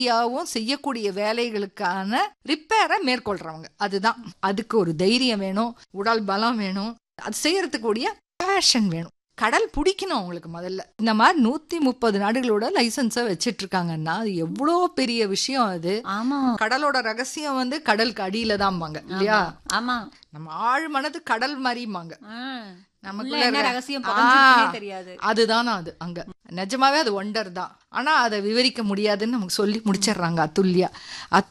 யாவும் செய்யக்கூடிய வேலைகளுக்கான ரிப்பேரை மேற்கொள்றவங்க அதுதான் அதுக்கு ஒரு தைரியம் வேணும் உடல் பலம் வேணும் அது செய்யறதுக்கு கூடிய பேஷன் வேணும் கடல் பிடிக்கணும் அவங்களுக்கு முதல்ல இந்த மாதிரி நூத்தி முப்பது நாடுகளோட லைசன்ஸை வச்சிட்டு இருக்காங்கன்னா அது எவ்வளோ பெரிய விஷயம் அது ஆமா கடலோட ரகசியம் வந்து கடலுக்கு அடியில தான்பாங்க இல்லையா ஆமா நம்ம ஆழ் மனது கடல் மாதிரிம்பாங்க ஆ. உள்ள நமக்குள்ள என்ன இருக்க- ரகசியம் ஆ, புதைஞ்சிருக்குன்னே தெரியாது அதுதானா அது அங்க நிஜமாவே அது ஒண்டர் தான் ஆனா அதை விவரிக்க முடியாதுன்னு நமக்கு சொல்லி முடிச்சிடுறாங்க அத்துல்யா அத்து